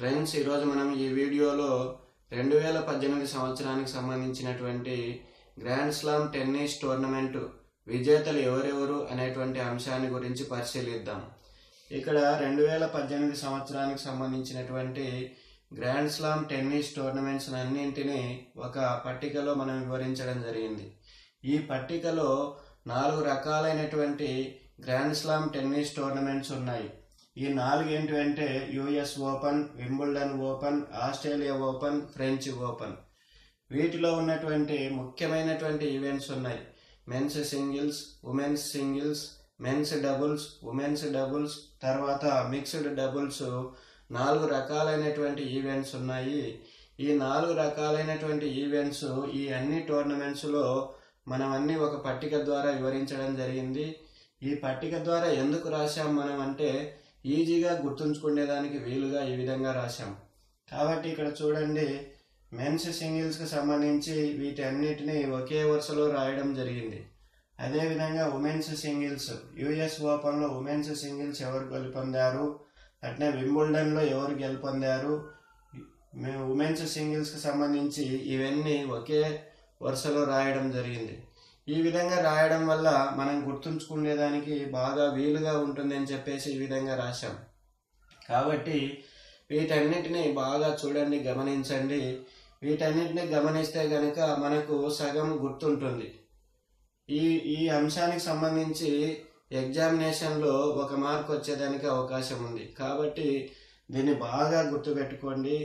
friends ఈరోజు మనం ఈ వీడియోలో రెండు వేల పద్దెనిమిది సంవత్సరానికి సంబంధించినటువంటి గ్రాండ్ స్లామ్ టెన్నిస్ టోర్నమెంట్ విజేతలు ఎవరెవరు అనేటువంటి అంశాన్ని గురించి పరిశీలిద్దాం ఇక్కడ రెండు వేల పద్దెనిమిది సంవత్సరానికి సంబంధించినటువంటి గ్రాండ్ స్లామ్ టెన్నిస్ టోర్నమెంట్స్ అన్నింటినీ ఒక పట్టికలో మనం వివరించడం జరిగింది ఈ పట్టికలో నాలుగు రకాలైనటువంటి గ్రాండ్ స్లామ్ టెన్నిస్ టోర్నమెంట్స్ ఉన్నాయి ఈ నాలుగు ఏంటంటే US open Wimbledon open Australia open French open వీటిలో ఉన్నటువంటి ముఖ్యమైనటువంటి ఈవెంట్స్ ఉన్నాయి men's singles women's singles men's doubles women's doubles తర్వాత మిక్స్డ్ డబుల్స్ నాలుగు రకాలైనటువంటి ఈవెంట్స్ ఉన్నాయి ఈ నాలుగు రకాలైనటువంటి ఈవెంట్స్ ఈ అన్ని టోర్నమెంట్స్లో మనం అన్ని ఒక పట్టిక ద్వారా వివరించడం జరిగింది ఈ పట్టిక ద్వారా ఎందుకు రాశాం మనం అంటే ఈజీగా గుర్తుంచుకునేదానికి వీలుగా ఈ విధంగా రాశాం కాబట్టి ఇక్కడ చూడండి మెన్స్ సింగిల్స్కి సంబంధించి వీటన్నిటిని ఒకే వరుసలో రాయడం జరిగింది అదేవిధంగా ఉమెన్స్ సింగిల్స్ యుఎస్ ఓపెన్లో ఉమెన్స్ సింగిల్స్ ఎవరు గెలుపొందారు అట్నే వింబుల్డన్లో ఎవరు గెలుపొందారు మేము ఉమెన్స్ సింగిల్స్కి సంబంధించి ఇవన్నీ ఒకే వరుసలో రాయడం జరిగింది ఈ విధంగా రాయడం వల్ల మనం గుర్తుంచుకునేదానికి బాగా వీలుగా ఉంటుందని చెప్పేసి ఈ విధంగా రాశాం కాబట్టి వీటన్నిటిని బాగా చూడండి గమనించండి వీటన్నిటిని గమనిస్తే గనక మనకు సగం గుర్తుంటుంది ఈ ఈ అంశానికి సంబంధించి ఎగ్జామినేషన్లో ఒక మార్క్ వచ్చేదానికి అవకాశం ఉంది కాబట్టి దీన్ని బాగా గుర్తుపెట్టుకోండి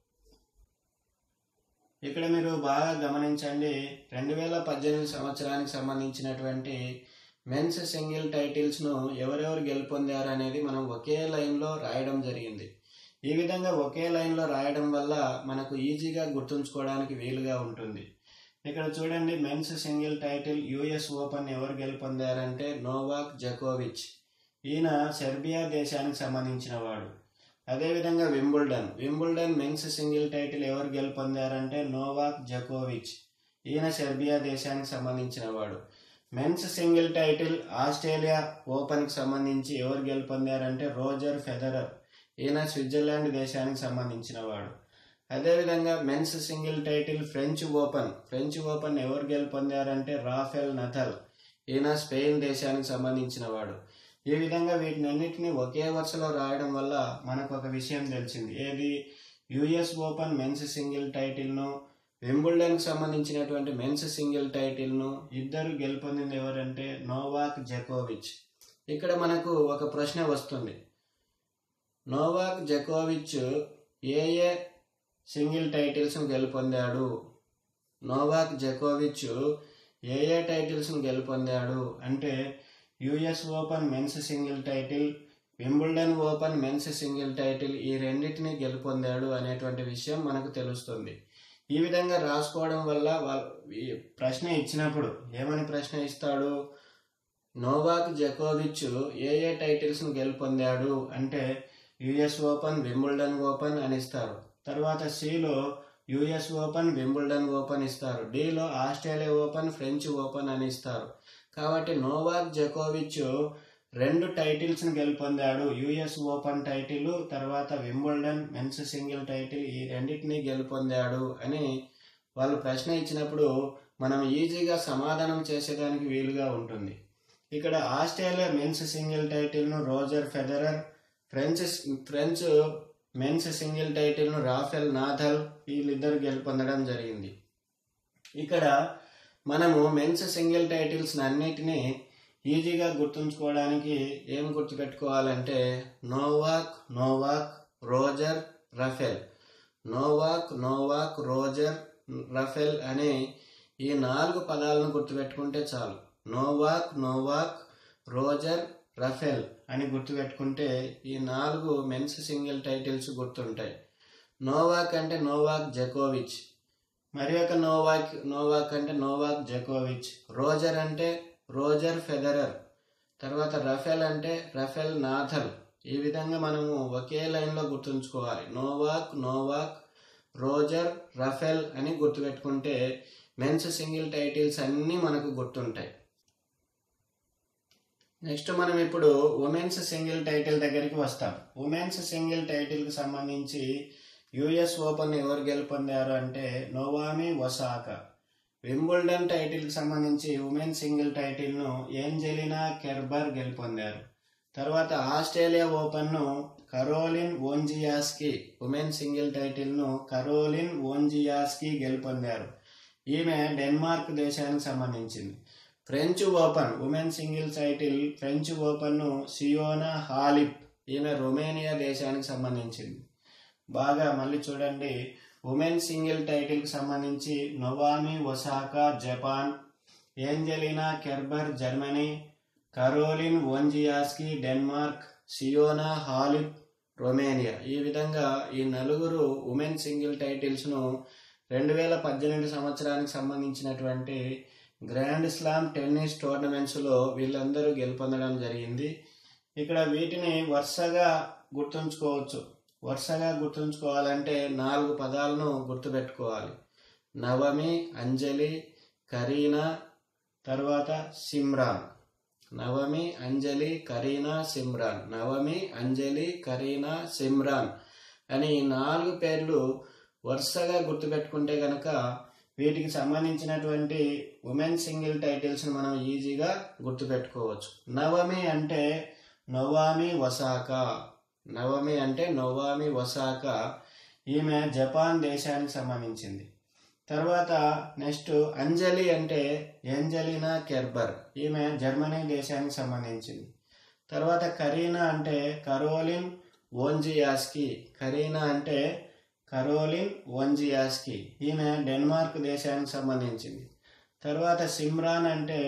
ఇక్కడ మీరు బాగా గమనించండి రెండు వేల పద్దెనిమిది సంవత్సరానికి సంబంధించినటువంటి మెన్స్ సింగిల్ టైటిల్స్ను ఎవరెవరు గెలుపొందారు అనేది మనం ఒకే లైన్లో రాయడం జరిగింది ఈ విధంగా ఒకే లైన్లో రాయడం వల్ల మనకు ఈజీగా గుర్తుంచుకోవడానికి వీలుగా ఉంటుంది ఇక్కడ చూడండి men's single title US open ఎవరు గెలుపొందారంటే నోవాక్ జకోవిచ్ ఈయన సెర్బియా దేశానికి సంబంధించిన వాడు అదేవిధంగా Wimbledon Wimbledon men's single title ఎవరు గెలుపొందారంటే నోవాక్ జకోవిచ్ ఈయన సెర్బియా దేశానికి సంబంధించిన వాడు మెన్స్ సింగిల్ టైటిల్ ఆస్ట్రేలియా ఓపెన్కి సంబంధించి ఎవరు గెలుపొందారంటే రోజర్ ఫెదరర్ ఈయన స్విట్జర్లాండ్ దేశానికి సంబంధించిన వాడు అదేవిధంగా men's single title French open French open ఎవరు గెలుపొందారంటే రాఫెల్ నథల్ ఈయన స్పెయిన్ దేశానికి సంబంధించిన వాడు ఈ విధంగా వీటినన్నిటిని ఒకే వరుసలో రాయడం వల్ల మనకు ఒక విషయం తెలిసింది ఏది యుఎస్ ఓపెన్ మెన్స్ సింగిల్ టైటిల్ను వింబుల్డన్కి సంబంధించినటువంటి మెన్స్ సింగిల్ టైటిల్ను ఇద్దరు గెలుపొందింది ఎవరంటే నోవాక్ జకోవిచ్ ఇక్కడ మనకు ఒక ప్రశ్న వస్తుంది నోవాక్ జకోవిచ్ ఏ ఏ సింగిల్ టైటిల్స్ను గెలుపొందాడు నోవాక్ జకోవిచ్ ఏ ఏ టైటిల్స్ను గెలుపొందాడు అంటే US open men's single title Wimbledon open men's single title ఈ రెండింటిని గెలుపొందాడు అనేటువంటి విషయం మనకు తెలుస్తుంది ఈ విధంగా రాసుకోవడం వల్ల వాళ్ళ ఈ ప్రశ్న ఇచ్చినప్పుడు ఏమని ప్రశ్న ఇస్తాడు నోవాక్ జకోవిచ్ ఏ ఏ టైటిల్స్ను గెలుపొందాడు అంటే యుఎస్ ఓపెన్ వింబుల్డన్ ఓపెన్ అని ఇస్తారు తర్వాత సిలో యుఎస్ ఓపెన్ వింబుల్డన్ ఓపెన్ ఇస్తారు డిలో ఆస్ట్రేలియా ఓపెన్ ఫ్రెంచ్ ఓపెన్ అని ఇస్తారు కాబట్టి నోవాక్ జకోవిచ్ రెండు టైటిల్స్ని గెలుపొందాడు యుఎస్ ఓపెన్ టైటిల్ తర్వాత వింబుల్డన్ మెన్స్ సింగిల్ టైటిల్ ఈ రెండింటిని గెలుపొందాడు అని వాళ్ళు ప్రశ్న ఇచ్చినప్పుడు మనం ఈజీగా సమాధానం చేసేదానికి వీలుగా ఉంటుంది ఇక్కడ ఆస్ట్రేలియా మెన్స్ సింగిల్ టైటిల్ను Roger Federer French French men's single టైటిల్ను రాఫెల్ నాథల్ వీళ్ళిద్దరు గెలుపొందడం జరిగింది ఇక్కడ మనము మెన్స్ సింగిల్ టైటిల్స్ అన్నిటినీ ఈజీగా గుర్తుంచుకోవడానికి ఏం గుర్తుపెట్టుకోవాలంటే Novak Novak Roger Rafael Novak Novak Roger Rafael అనే ఈ నాలుగు పదాలను గుర్తుపెట్టుకుంటే చాలు నోవాక్ నోవాక్ రోజర్ రఫెల్ అని గుర్తుపెట్టుకుంటే ఈ నాలుగు మెన్స్ సింగిల్ టైటిల్స్ గుర్తుంటాయి నోవాక్ అంటే నోవాక్ జకోవిచ్ మరి ఒక నోవాక్ నోవాక్ అంటే నోవాక్ జకోవిచ్ రోజర్ అంటే రోజర్ ఫెదరర్ తర్వాత రఫెల్ అంటే రఫెల్ నాథల్ ఈ విధంగా మనము ఒకే లైన్లో గుర్తుంచుకోవాలి నోవాక్ నోవాక్ రోజర్ రఫెల్ అని గుర్తుపెట్టుకుంటే మెన్స్ సింగిల్ టైటిల్స్ అన్నీ మనకు గుర్తుంటాయి నెక్స్ట్ మనం ఇప్పుడు ఉమెన్స్ సింగిల్ టైటిల్ దగ్గరికి వస్తాం ఉమెన్స్ సింగిల్ టైటిల్కి సంబంధించి యుఎస్ ఓపెన్ ఎవరు గెలుపొందారు అంటే నోవామి ఒసాకా వింబుల్డన్ టైటిల్కి సంబంధించి ఉమెన్ సింగిల్ టైటిల్ను ఏంజెలినా కెర్బర్ గెలుపొందారు తర్వాత ఆస్ట్రేలియా ఓపెన్ను కరోలిన్ ఓంజియాస్కి ఉమెన్ సింగిల్ టైటిల్ను కరోలిన్ ఓంజియాస్కి గెలుపొందారు ఈమె డెన్మార్క్ దేశానికి సంబంధించింది French open women single title French ఓపెన్ను సియోనా హాలిప్ ఈమె రొమేనియా దేశానికి సంబంధించింది బాగా మళ్ళీ చూడండి ఉమెన్ సింగిల్ టైటిల్కి సంబంధించి Naomi Osaka Japan Angelina Kerber Germany Caroline ఓంజియాస్కి డెన్మార్క్ సియోనా హాలిప్ రొమేనియా ఈ విధంగా ఈ నలుగురు ఉమెన్ సింగిల్ టైటిల్స్ను రెండు వేల పద్దెనిమిది సంవత్సరానికి సంబంధించినటువంటి గ్రాండ్ స్లామ్ టెన్నిస్ టోర్నమెంట్స్లో వీళ్ళందరూ గెలుపొందడం జరిగింది ఇక్కడ వీటిని వరుసగా గుర్తుంచుకోవచ్చు వరుసగా గుర్తుంచుకోవాలంటే నాలుగు పదాలను గుర్తుపెట్టుకోవాలి నవమి అంజలి కరీనా తర్వాత సిమ్రాన్ నవమి అంజలి కరీనా సిమ్రాన్ నవమి అంజలి కరీనా సిమ్రాన్ అని ఈ నాలుగు పేర్లు వరుసగా గుర్తుపెట్టుకుంటే గనక వీటికి సంబంధించినటువంటి ఉమెన్ సింగిల్ టైటిల్స్ని మనం ఈజీగా గుర్తుపెట్టుకోవచ్చు నవమి అంటే నొవామి వసాకా నవమి అంటే నొవామి వసాకా ఈమె జపాన్ దేశానికి సంబంధించింది తర్వాత నెక్స్ట్ అంజలి అంటే ఏంజలినా కెర్బర్ ఈమె జర్మనీ దేశానికి సంబంధించింది తర్వాత కరీనా అంటే కరోలిన్ ఓంజియాస్కి కరీనా అంటే కరోలిన్ ఓంజియాస్కి ఈమె డెన్మార్క్ దేశానికి సంబంధించింది తర్వాత సిమ్రాన్ అంటే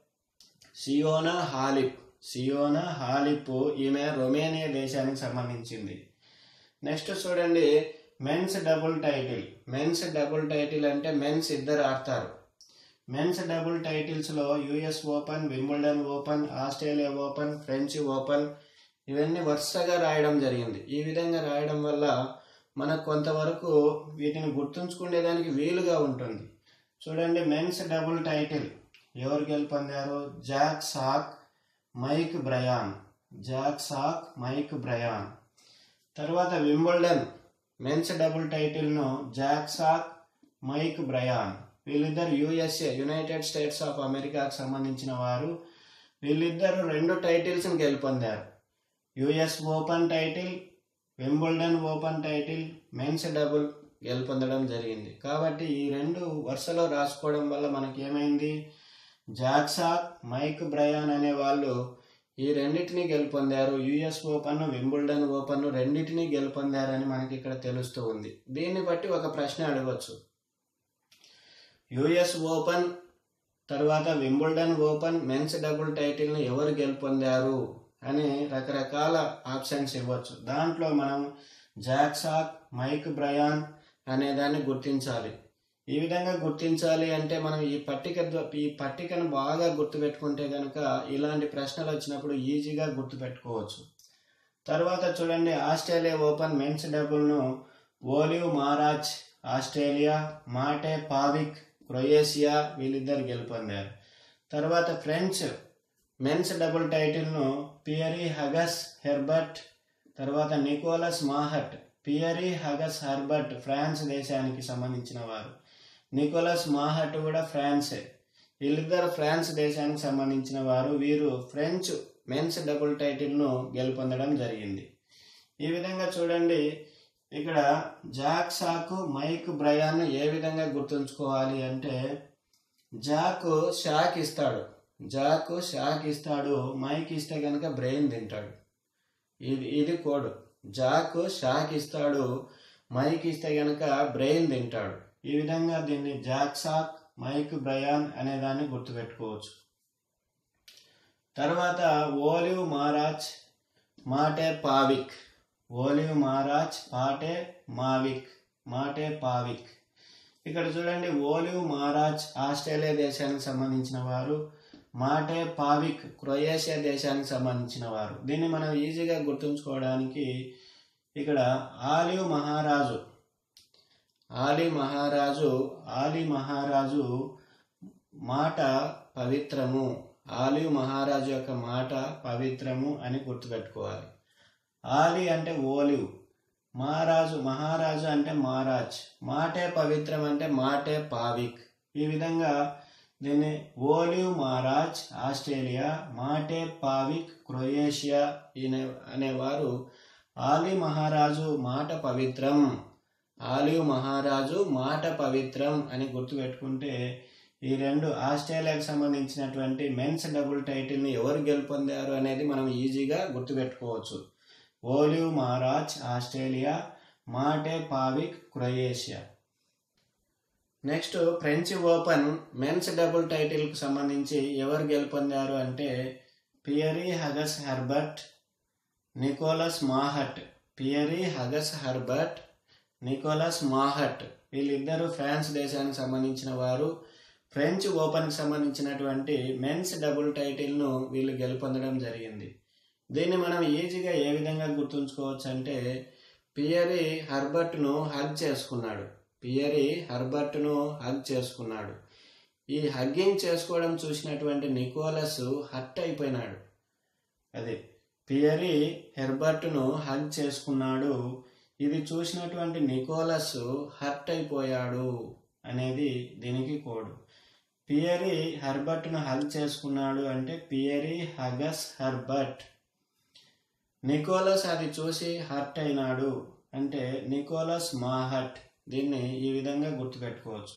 సియోనా హాలిప్ సియోనా హాలిప్ ఈమె రొమేనియా దేశానికి సంబంధించింది నెక్స్ట్ చూడండి men's double title men's double title అంటే మెన్స్ ఇద్దరు ఆడతారు మెన్స్ డబుల్ టైటిల్స్లో US open Wimbledon open Australia open French open ఇవన్నీ వరుసగా రాయడం జరిగింది ఈ విధంగా రాయడం వల్ల మనకు కొంతవరకు వీటిని గుర్తుంచుకునేదానికి వీలుగా ఉంటుంది చూడండి మెన్స్ డబుల్ టైటిల్ ఎవరు గెలుపొందారు Jack Sock Mike Bryan Jack Sock Mike Bryan తర్వాత వింబుల్డన్ మెన్స్ డబుల్ టైటిల్ను జాక్ సాక్ మైక్ బ్రయాన్ వీళ్ళిద్దరు యుఎస్ఏ యునైటెడ్ స్టేట్స్ ఆఫ్ అమెరికాకు సంబంధించిన వారు వీళ్ళిద్దరు రెండు టైటిల్స్ని గెలుపొందారు US open title Wimbledon open title men's double గెలుపొందడం జరిగింది కాబట్టి ఈ రెండు వరుసలో రాసుకోవడం వల్ల మనకి ఏమైంది జాక్సాక్ మైక్ బ్రయాన్ అనే వాళ్ళు ఈ రెండింటిని గెలుపొందారు యుఎస్ ఓపెన్ వింబుల్డన్ ఓపెన్ రెండింటిని గెలుపొందారని మనకి ఇక్కడ తెలుస్తూ ఉంది దీన్ని బట్టి ఒక ప్రశ్న అడగవచ్చు యుఎస్ ఓపెన్ తర్వాత వింబుల్డన్ ఓపెన్ మెన్స్ డబుల్ టైటిల్ని ఎవరు గెలుపొందారు అని రకరకాల ఆప్షన్స్ ఇవ్వచ్చు దాంట్లో మనం జాక్సాక్ మైక్ బ్రయాన్ అనే దాన్ని గుర్తించాలి ఈ విధంగా గుర్తించాలి అంటే మనం ఈ పట్టిక ద్వా- ఈ పట్టికను బాగా గుర్తుపెట్టుకుంటే కనుక ఇలాంటి ప్రశ్నలు వచ్చినప్పుడు ఈజీగా గుర్తుపెట్టుకోవచ్చు తర్వాత చూడండి ఆస్ట్రేలియా ఓపెన్ మెన్స్ డబుల్ను Oliver Marach Australia Mate Pavic Croatia వీళ్ళిద్దరు గెలుపొందారు తర్వాత ఫ్రెంచ్ మెన్స్ డబుల్ టైటిల్ను పియరీ హగస్ హెర్బర్ట్ తర్వాత Nicolas Mahut Pierre Hugues Herbert France దేశానికి సంబంధించిన వారు నికోలస్ మాహట్ కూడా ఫ్రాన్సే వీళ్ళిద్దరు ఫ్రాన్స్ దేశానికి సంబంధించిన వారు వీరు ఫ్రెంచ్ మెన్స్ డబుల్ టైటిల్ను గెలుపొందడం జరిగింది ఈ విధంగా చూడండి ఇక్కడ జాక్ సాకు మైక్ బ్రయాన్ ఏ విధంగా గుర్తుంచుకోవాలి అంటే జాక్ షాక్ ఇస్తాడు జాక్ షాక్ ఇస్తాడు మైక్ ఇస్తే కనుక బ్రెయిన్ తింటాడు ఇది ఇది కోడ్ జాక్ షాక్ ఇస్తాడు మైక్ ఇస్తే కనుక బ్రెయిన్ తింటాడు ఈ విధంగా దీన్ని జాక్ సాక్ మైక్ బ్రయాన్ అనే దాన్ని గుర్తుపెట్టుకోవచ్చు తర్వాత ఓలివ్ మారాజ్ మాటే పావిక్ ఓలివ్ మారాజ్ పాటే మావిక్ మాటే పావిక్ ఇక్కడ చూడండి ఓలివ్ మారాజ్ ఆస్ట్రేలియా దేశానికి సంబంధించిన వారు మాటే పావిక్ క్రొయేషియా దేశానికి సంబంధించిన వారు దీన్ని మనం ఈజీగా గుర్తుంచుకోవడానికి ఇక్కడ ఆలివ్ మహారాజు ఆలి మహారాజు ఆలి మహారాజు మాట పవిత్రము ఆలివ్ మహారాజు యొక్క మాట పవిత్రము అని గుర్తుపెట్టుకోవాలి ఆలి అంటే ఓలివ్ మహారాజు మహారాజు అంటే మహారాజ్ మాటే పవిత్రం అంటే మాటే పావిక్ ఈ విధంగా దీన్ని olive Maharaj Australia Mate Pavic Croatia అనేవారు ఆలి మహారాజు మాట పవిత్రం ఆలివ్ మహారాజు మాట పవిత్రం అని గుర్తుపెట్టుకుంటే ఈ రెండు ఆస్ట్రేలియాకి సంబంధించినటువంటి మెన్స్ డబుల్ టైటిల్ని ఎవరు గెలుపొందారు అనేది మనం ఈజీగా గుర్తుపెట్టుకోవచ్చు olive Maharaj Australia Mate Pavic Croatia next French open men's double టైటిల్కి సంబంధించి ఎవరు గెలుపొందారు అంటే Pierre Hugues Herbert Nicolas Mahut Pierre Hugues Herbert Nicolas Mahut వీళ్ళిద్దరూ ఫ్రాన్స్ దేశానికి సంబంధించిన వారు ఫ్రెంచ్ ఓపెన్కి సంబంధించినటువంటి మెన్స్ డబుల్ టైటిల్ను వీళ్ళు గెలుపొందడం జరిగింది దీన్ని మనం ఈజీగా ఏ విధంగా గుర్తుంచుకోవచ్చు అంటే పియరీ హర్బర్ట్ను హగ్ చేసుకున్నాడు పియరీ హర్బర్ట్ను హగ్ చేసుకున్నాడు ఈ హగ్గింగ్ చేసుకోవడం చూసినటువంటి నికోలస్ హర్ట్ అయిపోయినాడు అది పియరీ హెర్బర్ట్ను హగ్ చేసుకున్నాడు ఇది చూసినటువంటి నికోలస్ హర్ట్ అయిపోయాడు అనేది దీనికి కోడు పియరీ హర్బర్ట్ను హగ్ చేసుకున్నాడు అంటే పియరీ హగస్ హర్బర్ట్ నికోలస్ అది చూసి హర్ట్ అయినాడు అంటే నికోలస్ మాహట్ దీన్ని ఈ విధంగా గుర్తుపెట్టుకోవచ్చు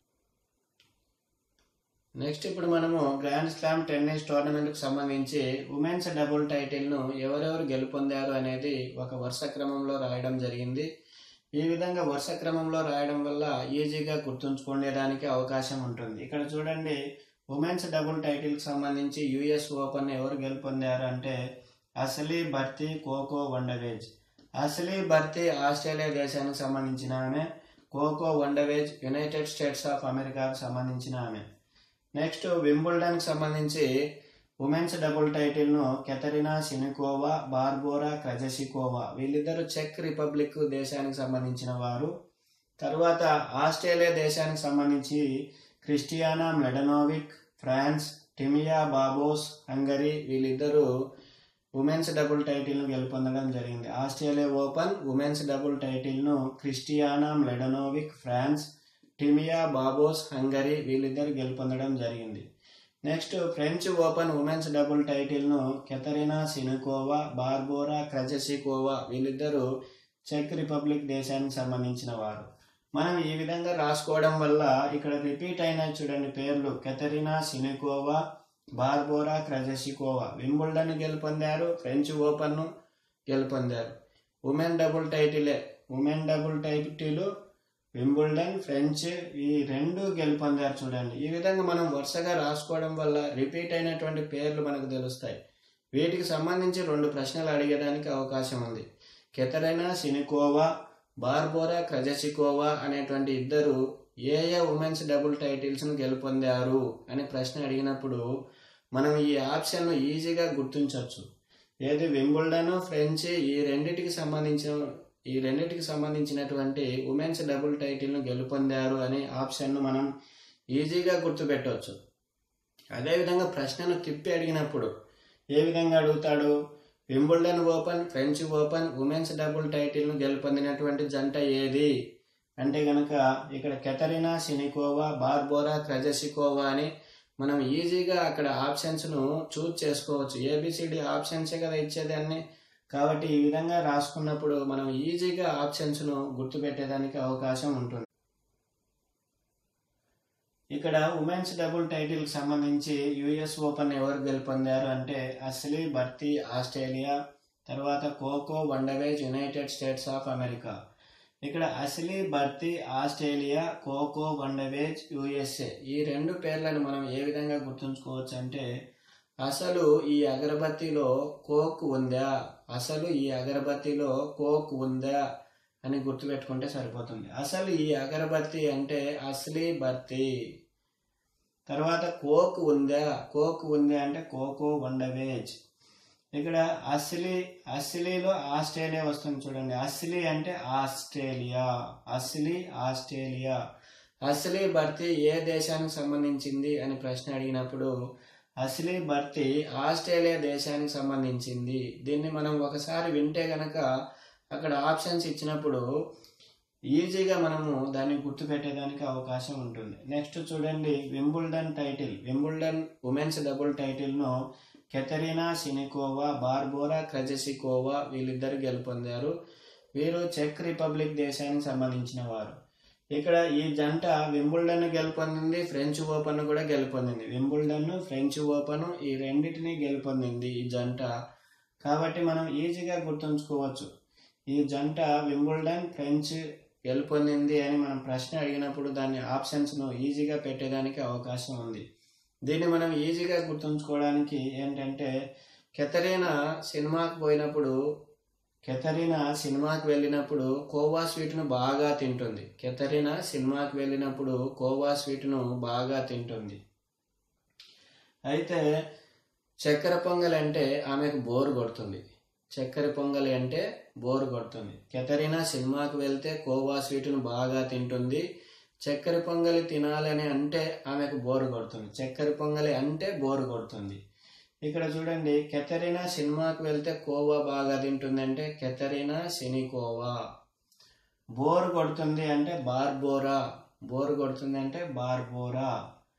నెక్స్ట్ ఇప్పుడు మనము గ్రాండ్ స్లామ్ టెన్నిస్ టోర్నమెంట్కి సంబంధించి ఉమెన్స్ డబుల్ టైటిల్ను ఎవరెవరు గెలుపొందారు అనేది ఒక వరుస క్రమంలో రాయడం జరిగింది ఈ విధంగా వరుస క్రమంలో రాయడం వల్ల ఈజీగా గుర్తుంచుకునేదానికి అవకాశం ఉంటుంది ఇక్కడ చూడండి ఉమెన్స్ డబుల్ టైటిల్కి సంబంధించి యుఎస్ ఓపెన్ ఎవరు గెలుపొందారు అంటే అసలీ భర్తీ కోకో వండవేజ్ అసలీ భర్తీ ఆస్ట్రేలియా దేశానికి సంబంధించిన ఆమె Coco Vandeweghe United States of అమెరికాకు సంబంధించిన ఆమె నెక్స్ట్ వింబుల్డన్కి సంబంధించి ఉమెన్స్ డబుల్ టైటిల్ను కెథరినా సినికోవా బార్బోరా క్రజసికోవా వీళ్ళిద్దరు చెక్ రిపబ్లిక్ దేశానికి సంబంధించిన వారు తర్వాత ఆస్ట్రేలియా దేశానికి సంబంధించి Kristina Mladenovic France Timea Babos Hungary వీళ్ళిద్దరూ ఉమెన్స్ డబుల్ టైటిల్ను గెలుపొందడం జరిగింది ఆస్ట్రేలియా ఓపెన్ ఉమెన్స్ డబుల్ టైటిల్ను Kristina Mladenovic France Timea Babos Hungary వీళ్ళిద్దరు గెలుపొందడం జరిగింది next French open women's double టైటిల్ను కెథరినా సినుకోవా బార్బోరా క్రజసికోవా వీళ్ళిద్దరూ చెక్ రిపబ్లిక్ దేశానికి సంబంధించిన వారు మనం ఈ విధంగా రాసుకోవడం వల్ల ఇక్కడ రిపీట్ అయిన చూడండి పేర్లు Katerina Siniakova Barbora Krejcikova Wimbledon గెలుపొందారు ఫ్రెంచ్ ఓపెన్ను గెలుపొందారు ఉమెన్ డబుల్ టైటిలే women double title Wimbledon French ఈ రెండు గెలుపొందారు చూడండి ఈ విధంగా మనం వరుసగా రాసుకోవడం వల్ల రిపీట్ అయినటువంటి పేర్లు మనకు తెలుస్తాయి వీటికి సంబంధించి రెండు ప్రశ్నలు అడిగేదానికి అవకాశం ఉంది కెథరైనా సినికోవా బార్బోరా క్రజసికోవా అనేటువంటి ఇద్దరు ఏ ఏ ఉమెన్స్ డబుల్ టైటిల్స్ను గెలుపొందారు అనే ప్రశ్న అడిగినప్పుడు మనం ఈ ఆప్షన్ను ఈజీగా గుర్తించవచ్చు ఏది వింబుల్డన్ ఫ్రెంచ్ ఈ రెండిటికి సంబంధించిన ఈ రెండింటికి సంబంధించినటువంటి ఉమెన్స్ డబుల్ టైటిల్ను గెలుపొందారు అనే ఆప్షన్ను మనం ఈజీగా గుర్తుపెట్టవచ్చు అదేవిధంగా ప్రశ్నను తిప్పి అడిగినప్పుడు ఏ విధంగా అడుగుతాడు Wimbledon open French open women's double టైటిల్ను గెలుపొందినటువంటి జంట ఏది అంటే గనక ఇక్కడ కెథరినా సినికోవా బార్బోరా క్రజసికోవా అని మనం ఈజీగా అక్కడ ఆప్షన్స్ను చూజ్ చేసుకోవచ్చు ఏబిసిడి ఆప్షన్సే కదా ఇచ్చేదాన్ని కాబట్టి ఈ విధంగా రాసుకున్నప్పుడు మనం ఈజీగా ఆప్షన్స్ను గుర్తుపెట్టేదానికి అవకాశం ఉంటుంది ఇక్కడ ఉమెన్స్ డబుల్ టైటిల్కి సంబంధించి యుఎస్ ఓపెన్ ఎవరు గెలుపొందారు అంటే అసలీ భర్తీ ఆస్ట్రేలియా తర్వాత Coco Vandeweghe United States of America ఇక్కడ అసలీ భర్తీ ఆస్ట్రేలియా కోకో వండవేజ్ యుఎస్ఏ ఈ రెండు పేర్లను మనం ఏ విధంగా గుర్తుంచుకోవచ్చు అంటే అసలు ఈ అగరబత్తిలో కోక్ ఉందా అసలు ఈ అగరబత్తిలో కోక్ ఉందా అని గుర్తుపెట్టుకుంటే సరిపోతుంది అసలు ఈ అగరబత్తి అంటే అసలీ బత్తి తర్వాత కోక్ ఉందా కోక్ ఉంది అంటే కోకో వండవేజ్ ఇక్కడ అస్లీ అస్లీలో ఆస్ట్రేలియా వస్తుంది చూడండి అస్లీ అంటే ఆస్ట్రేలియా అస్లీ ఆస్ట్రేలియా అస్లీ భర్తీ ఏ దేశానికి సంబంధించింది అని ప్రశ్న అడిగినప్పుడు అసలీ భర్తీ ఆస్ట్రేలియా దేశానికి సంబంధించింది దీన్ని మనం ఒకసారి వింటే గనక అక్కడ ఆప్షన్స్ ఇచ్చినప్పుడు ఈజీగా మనము దాన్ని గుర్తుపెట్టేదానికి అవకాశం ఉంటుంది నెక్స్ట్ చూడండి Wimbledon title Wimbledon women's double టైటిల్ను కెథరీనా సినికోవా బార్బోరా క్రజసికోవా వీళ్ళిద్దరు గెలుపొందారు వీరు చెక్ రిపబ్లిక్ దేశానికి సంబంధించిన వారు ఇక్కడ ఈ జంట వింబుల్డన్ గెలుపొందింది ఫ్రెంచ్ ఓపెన్ కూడా గెలుపొందింది వింబుల్డన్ ఫ్రెంచ్ ఓపెన్ ఈ రెండింటిని గెలుపొందింది ఈ జంట కాబట్టి మనం ఈజీగా గుర్తుంచుకోవచ్చు ఈ జంట వింబుల్డన్ ఫ్రెంచ్ గెలుపొందింది అని మనం ప్రశ్న అడిగినప్పుడు దాని ఆప్షన్స్ను ఈజీగా పెట్టేదానికి అవకాశం ఉంది దీన్ని మనం ఈజీగా గుర్తుంచుకోవడానికి ఏంటంటే కెథరీనా సినిమాకి పోయినప్పుడు కెథరీనా సినిమాకి వెళ్ళినప్పుడు కోవా స్వీట్ను బాగా తింటుంది కెథరీనా సినిమాకి వెళ్ళినప్పుడు కోవా స్వీట్ను బాగా తింటుంది అయితే చక్కెర పొంగల్ అంటే ఆమెకు బోరు కొడుతుంది చక్కెర పొంగలి అంటే బోరు కొడుతుంది కెథరీనా సినిమాకి వెళ్తే కోవా స్వీట్ను బాగా తింటుంది చక్కెర పొంగలి తినాలని అంటే ఆమెకు బోరు కొడుతుంది చక్కెర పొంగలి అంటే బోరు కొడుతుంది ఇక్కడ చూడండి కెథరీనా సినిమాకి వెళ్తే కోవా బాగా తింటుంది అంటే కెథరీనా సినికోవా బోర్ కొడుతుంది అంటే బార్బోరా బోర్ కొడుతుంది అంటే బార్బోరా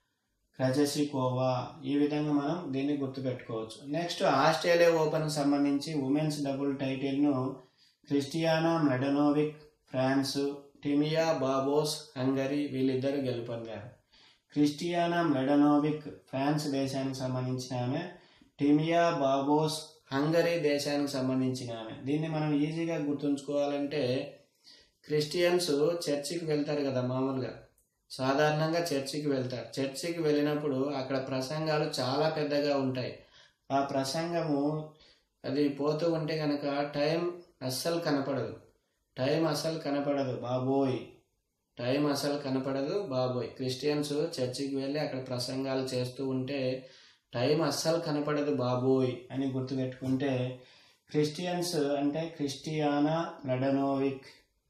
క్రజసికోవా ఈ విధంగా మనం దీన్ని గుర్తుపెట్టుకోవచ్చు నెక్స్ట్ ఆస్ట్రేలియా ఓపెన్ సంబంధించి ఉమెన్స్ డబుల్ టైటిల్ను Kristina Mladenovic France Timea Babos Hungary వీళ్ళిద్దరు గెలుపొందారు క్రిస్టియానా మెడనోవిక్ ఫ్రాన్స్ దేశానికి సంబంధించిన ఆమె టిమియా బాబోస్ హంగరీ దేశానికి సంబంధించిన ఆమె దీన్ని మనం ఈజీగా గుర్తుంచుకోవాలంటే క్రిస్టియన్స్ చర్చికి వెళ్తారు కదా మామూలుగా సాధారణంగా చర్చికి వెళ్తారు చర్చికి వెళ్ళినప్పుడు అక్కడ ప్రసంగాలు చాలా పెద్దగా ఉంటాయి ఆ ప్రసంగము అది పోతూ ఉంటే కనుక టైం అస్సలు కనపడదు టైం అస్సలు కనపడదు బాబోయ్ టైం అసలు కనపడదు బాబోయ్ క్రిస్టియన్స్ చర్చికి వెళ్ళి అక్కడ ప్రసంగాలు చేస్తూ ఉంటే టైం అస్సలు కనపడదు బాబోయ్ అని గుర్తుపెట్టుకుంటే క్రిస్టియన్స్ అంటే క్రిస్టియానా లడనోవిక్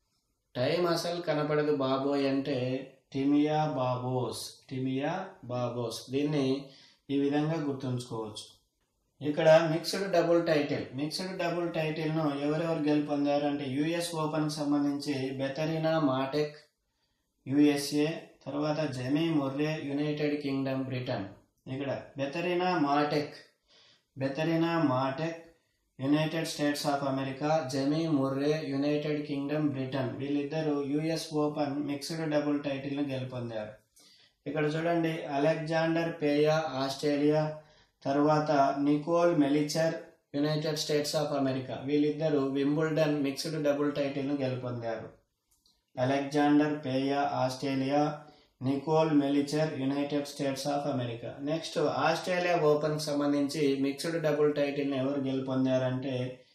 టైం అసలు కనపడదు బాబోయ్ అంటే టిమియా బాబోస్ టిమియా బాబోస్ దీన్ని ఈ విధంగా గుర్తుంచుకోవచ్చు ఇక్కడ mixed double title mixed double టైటిల్ను ఎవరెవరు గెలుపొందారు అంటే యుఎస్ ఓపెన్కి సంబంధించి బెతరీనా మాటెక్ యుఎస్ఏ తర్వాత Jamie Murray United Kingdom Britain ఇక్కడ Bethanie Mattek Bethanie Mattek United States of America Jamie Murray United Kingdom Britain వీళ్ళిద్దరూ యుఎస్ ఓపెన్ మిక్స్డ్ డబుల్ టైటిల్ను గెలుపొందారు ఇక్కడ చూడండి అలెగ్జాండర్ పేయా ఆస్ట్రేలియా తర్వాత Nicole Melichar United States of America వీళ్ళిద్దరూ Wimbledon mixed double టైటిల్ను గెలుపొందారు Alexander Peya Australia Nicole Melichar United States of America next Australia ఓపెన్కి సంబంధించి మిక్స్డ్ డబుల్ టైటిల్ని ఎవరు గెలుపొందారంటే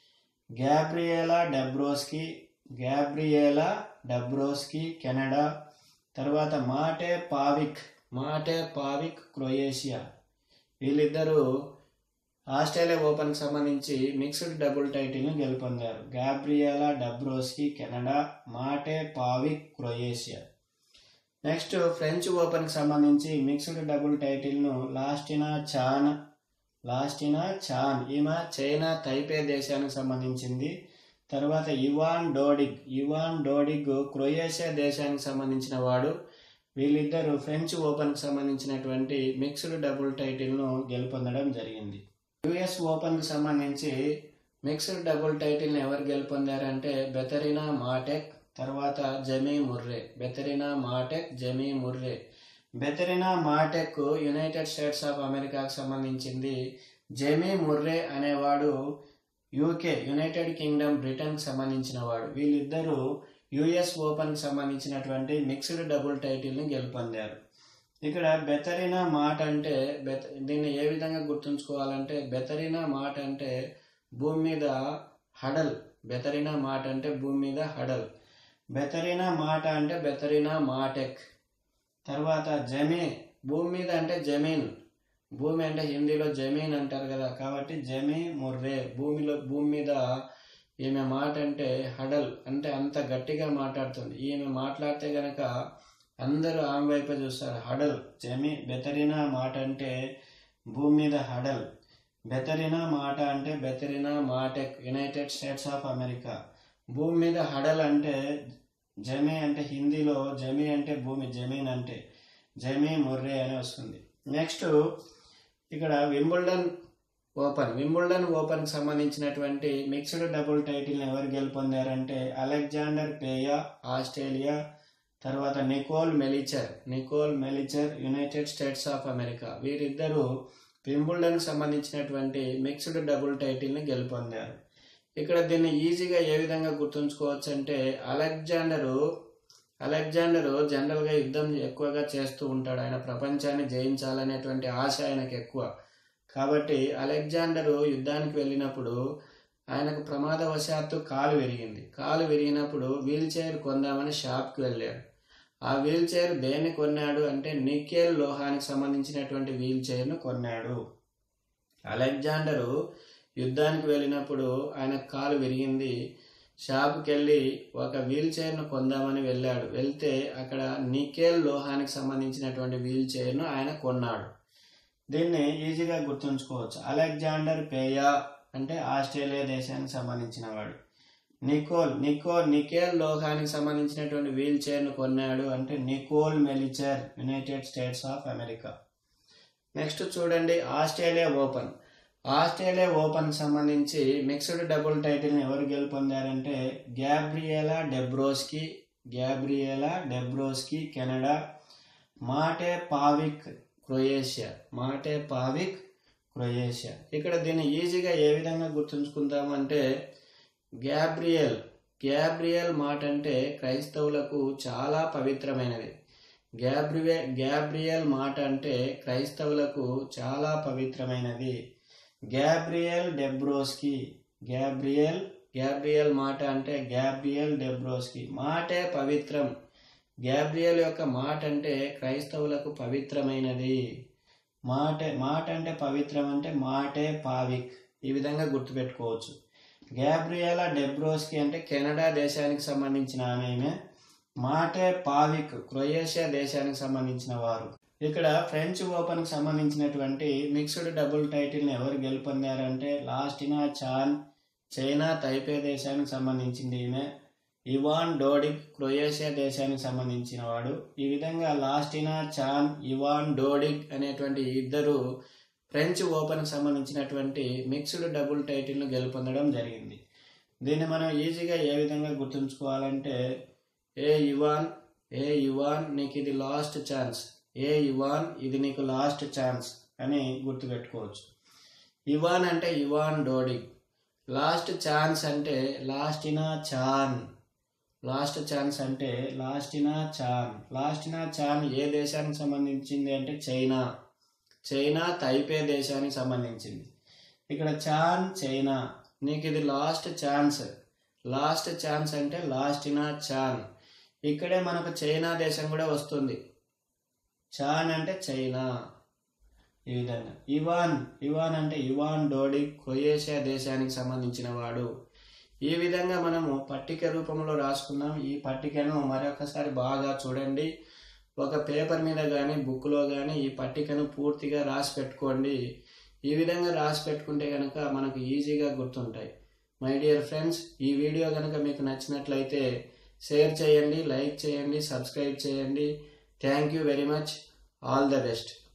గ్యాబ్రియేలా డెబ్రోస్కి గ్యాబ్రియేలా డెబ్రోస్కి కెనడా తర్వాత మాటే పావిక్ మాటే పావిక్ క్రొయేషియా వీళ్ళిద్దరూ ఆస్ట్రేలియా ఓపెన్కి సంబంధించి మిక్స్డ్ డబుల్ టైటిల్ను గెలుపొందారు గాబ్రియాలా Dabrowski Canada Mate Pavic Croatia next French ఓపెన్కి సంబంధించి మిక్స్డ్ డబుల్ టైటిల్ను లాస్టినా చాన్ లాస్టినా చాన్ ఈమె చైనా తైపే దేశానికి సంబంధించింది తర్వాత Ivan Dodig Ivan Dodig Croatia దేశానికి సంబంధించిన వాడు వీళ్ళిద్దరూ ఫ్రెంచ్ ఓపెన్కి సంబంధించినటువంటి మిక్స్డ్ డబుల్ టైటిల్ను గెలుపొందడం జరిగింది యుఎస్ ఓపెన్కి సంబంధించి మిక్స్డ్ డబుల్ టైటిల్ని ఎవరు గెలుపొందారంటే బెతరీనా మాటెక్ తర్వాత Jamie Murray Bethanie Mattek Jamie Murray Bethanie Mattek United States of అమెరికాకు సంబంధించింది జెమీ ముర్రే అనేవాడు యూకే యునైటెడ్ కింగ్డమ్ బ్రిటన్కి సంబంధించిన వాడు వీళ్ళిద్దరూ యుఎస్ ఓపెన్కి సంబంధించినటువంటి మిక్స్డ్ డబుల్ టైటిల్ని గెలుపొందారు ఇక్కడ బెతరీనా మాట అంటే బెత దీన్ని ఏ విధంగా గుర్తుంచుకోవాలంటే బెతరీనా మాట అంటే భూమి మీద హడల్ బెతరీనా మాట అంటే భూమి మీద హడల్ బెతరీనా మాట అంటే బెతరీనా మాటెక్ తర్వాత జమీ భూమి మీద అంటే జమీన్ భూమి అంటే హిందీలో జమీన్ అంటారు కదా కాబట్టి జమీ ముర్రే భూమిలో భూమి మీద ఈమె మాట అంటే హడల్ అంటే అంత గట్టిగా మాట్లాడుతుంది ఈమె మాట్లాడితే గనక అందరూ ఆమె వైపే చూస్తారు హడల్ జమీ బెతరీనా మాట అంటే భూమి మీద హడల్ బెతరినా మాట అంటే Bethanie Mattek United States of America భూమి మీద హడల్ అంటే జమీ అంటే హిందీలో జమీ అంటే భూమి జమీన్ అంటే జమీ ముర్రే అని వస్తుంది నెక్స్ట్ ఇక్కడ వింబుల్డన్ ఓపెన్ వింబుల్డన్ ఓపెన్కి సంబంధించినటువంటి మిక్స్డ్ డబుల్ టైటిల్ని ఎవరు గెలుపొందారంటే అలెగ్జాండర్ పేయా ఆస్ట్రేలియా తర్వాత Nicole Melichar Nicole Melichar United States of America వీరిద్దరూ వింబుల్డన్కి సంబంధించినటువంటి మిక్స్డ్ డబుల్ టైటిల్ని గెలుపొందారు ఇక్కడ దీన్ని ఈజీగా ఏ విధంగా గుర్తుంచుకోవచ్చు అంటే అలెగ్జాండరు అలెగ్జాండరు జనరల్గా యుద్ధం ఎక్కువగా చేస్తూ ఉంటాడు ఆయన ప్రపంచాన్ని జయించాలనేటువంటి ఆశ ఆయనకు ఎక్కువ కాబట్టి అలెగ్జాండరు యుద్ధానికి వెళ్ళినప్పుడు ఆయనకు ప్రమాదవశాత్తు కాలు విరిగింది కాలు విరిగినప్పుడు వీల్ చైర్ కొందామని షాప్కి వెళ్ళాడు ఆ వీల్ చైర్ దేన్ని కొన్నాడు అంటే నికేల్ లోహానికి సంబంధించినటువంటి వీల్ చైర్ను కొన్నాడు అలెగ్జాండరు యుద్ధానికి వెళ్ళినప్పుడు ఆయన కాలు విరిగింది షాప్కి వెళ్ళి ఒక వీల్ చైర్ను కొందామని వెళ్ళాడు వెళ్తే అక్కడ నికేల్ లోహానికి సంబంధించినటువంటి వీల్ చైర్ను ఆయన కొన్నాడు దీన్ని ఈజీగా గుర్తుంచుకోవచ్చు అలెగ్జాండర్ పేయా అంటే ఆస్ట్రేలియా దేశానికి సంబంధించిన వాడు నికోల్ నికోల్ నికేల్ లోహానికి సంబంధించినటువంటి వీల్ చైర్ను కొన్నాడు అంటే Nicole Melichar United States of America next చూడండి ఆస్ట్రేలియా ఓపెన్ ఆస్ట్రేలియా ఓపెన్ సంబంధించి మిక్స్డ్ డబుల్ టైటిల్ని ఎవరు గెలుపొందారంటే గ్యాబ్రియేలా డెబ్రోస్కి గ్యాబ్రియేలా డెబ్రోస్కి కెనడా మాటే పావిక్ క్రొయేషియా మాటే పావిక్ క్రొయేషియా ఇక్కడ దీన్ని ఈజీగా ఏ విధంగా గుర్తుంచుకుందామంటే గ్యాబ్రియల్ గ్యాబ్రియల్ మాట అంటే క్రైస్తవులకు చాలా పవిత్రమైనది గ్యాబ్రియే గ్యాబ్రియల్ మాట అంటే క్రైస్తవులకు చాలా పవిత్రమైనది గ్యాబ్రియల్ డెబ్రోస్కి గ్యాబ్రియల్ గ్యాబ్రియల్ మాట అంటే గ్యాబ్రియల్ డెబ్రోస్కి మాటే పవిత్రం గ్యాబ్రియల్ యొక్క మాట అంటే క్రైస్తవులకు పవిత్రమైనది మాట మాట అంటే పవిత్రం అంటే మాటే పావిక్ ఈ విధంగా గుర్తుపెట్టుకోవచ్చు గ్యాబ్రియేలా డెబ్రోస్కి అంటే కెనడా దేశానికి సంబంధించిన ఆమె మాటే పావిక్ క్రొయేషియా దేశానికి సంబంధించిన వారు ఇక్కడ ఫ్రెంచ్ ఓపెన్కి సంబంధించినటువంటి మిక్స్డ్ డబుల్ టైటిల్ని ఎవరు గెలుపొందారంటే లాస్టినా చాన్ చైనా తైపే దేశానికి సంబంధించింది ఈమె ఇవాన్ డోడిక్ క్రొయేషియా దేశానికి సంబంధించిన వాడు ఈ విధంగా లాస్టినా చాన్ ఇవాన్ డోడిక్ అనేటువంటి ఇద్దరు ఫ్రెంచ్ ఓపెన్కి సంబంధించినటువంటి మిక్స్డ్ డబుల్ టైటిల్ను గెలుపొందడం జరిగింది దీన్ని మనం ఈజీగా ఏ విధంగా గుర్తుంచుకోవాలంటే ఏ ఇవాన్ ఏ ఇవాన్ నీకు ఇది లాస్ట్ ఛాన్స్ ఏ ఇవాన్ ఇది నీకు లాస్ట్ ఛాన్స్ అని గుర్తుపెట్టుకోవచ్చు ఇవాన్ అంటే ఇవాన్ డోడిక్ లాస్ట్ ఛాన్స్ అంటే లాస్ట్ ఇనా చాన్ లాస్ట్ ఛాన్స్ అంటే లాస్ట్ ఇనా చాన్ లాస్ట్ ఇనా చాన్ ఏ దేశానికి సంబంధించింది అంటే చైనా చైనా తైపే దేశానికి సంబంధించింది ఇక్కడ చాన్ చైనా నీకు ఇది లాస్ట్ ఛాన్స్ లాస్ట్ ఛాన్స్ అంటే లాస్ట్ ఇనా చాన్ ఇక్కడే మనకు చైనా దేశం కూడా వస్తుంది చాన్ అంటే చైనా ఈ విధంగా ఇవాన్ ఇవాన్ అంటే ఇవాన్ డోడి క్రొయేషియా దేశానికి సంబంధించిన వాడు ఈ విధంగా మనము పట్టిక రూపంలో రాసుకున్నాం ఈ పట్టికను మరొకసారి బాగా చూడండి ఒక పేపర్ మీద కానీ బుక్లో కానీ ఈ పట్టికను పూర్తిగా రాసి పెట్టుకోండి ఈ విధంగా రాసి పెట్టుకుంటే కనుక మనకు ఈజీగా గుర్తుంటాయి మై డియర్ ఫ్రెండ్స్ ఈ వీడియో కనుక మీకు నచ్చినట్లయితే షేర్ చేయండి లైక్ చేయండి సబ్స్క్రైబ్ చేయండి thank you very much all the best